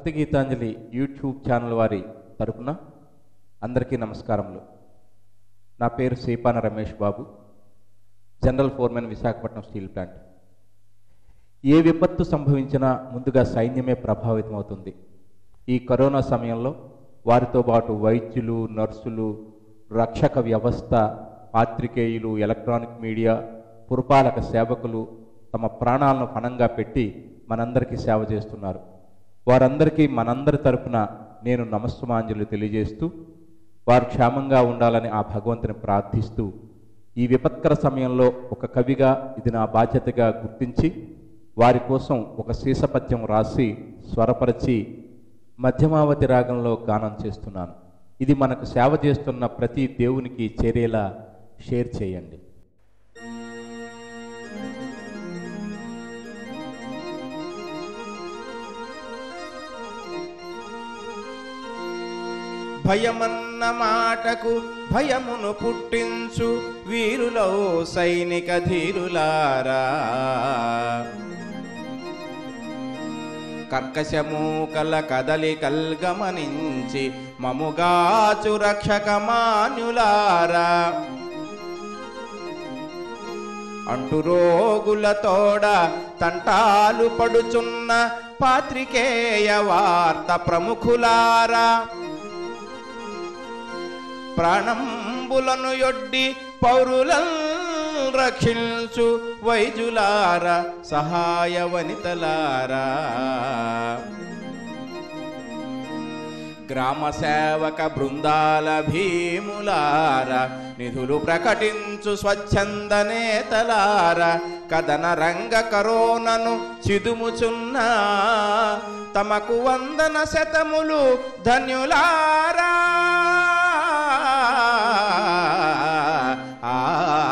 భక్తి Gitanjali YouTube channel వారి తరపున అందరికీ నమస్కారములు నా పేరు Seepana Ramesh Babu general foreman Visakhapatnam steel plant ఏ విపత్తు సంభవించినా ముందుగా సైన్యమే ప్రభావితమవుతుంది ఈ కరోనా సమయంలో వారితో పాటు వైద్యులు నర్సులు రక్షక వ్యవస్థ పాత్రికేయులు ఎలక్ట్రానిక్ మీడియా పురపాలక సేవకులు తమ ప్రాణాలను పణంగా పెట్టి మనందరికీ సేవ చేస్తున్నారు వారందరికీ మనందరి తరపున నేను నమస్సుమాంజలు తెలియజేస్తూ వారు క్షేమంగా ఉండాలని ఆ భగవంతుని ప్రార్థిస్తూ ఈ విపత్కర సమయంలో ఒక కవిగా ఇది నా బాధ్యతగా గుర్తించి వారి కోసం ఒక శీసపద్యం రాసి స్వరపరిచి మధ్యమావతి రాగంలో గానం చేస్తున్నాను ఇది మనకు సేవ చేస్తున్న ప్రతి దేవునికి చేరేలా షేర్ చేయండి భయమన్న మాటకు భయమును పుట్టించు వీరులో సైనిక ధీరులారా కర్కశమూకల కదలికల్ గమనించి మముగాచు రక్షక మాన్యులారా అంటు రోగుల తోడ తంటాలు పడుచున్న పాత్రికేయ వార్త ప్రముఖులారా ప్రాణంబులను యొడ్డి పౌరులను రక్షించు వైద్యులారా సహాయ వనితలారా గ్రామ సేవక బృందాల భీములార నిధులు ప్రకటించు స్వచ్ఛంద నేతలార కథన రంగ కరోనను చిదుముచున్నా తమకు వందన శతములు ధన్యులారా ఆ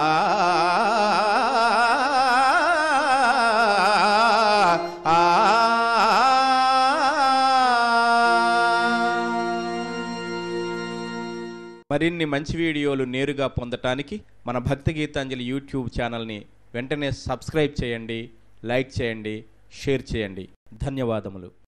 మరిన్ని మంచి వీడియోలు నేరుగా పొందటానికి మన భక్తి గీతాంజలి యూట్యూబ్ ఛానల్ని వెంటనే సబ్స్క్రైబ్ చేయండి లైక్ చేయండి షేర్ చేయండి ధన్యవాదములు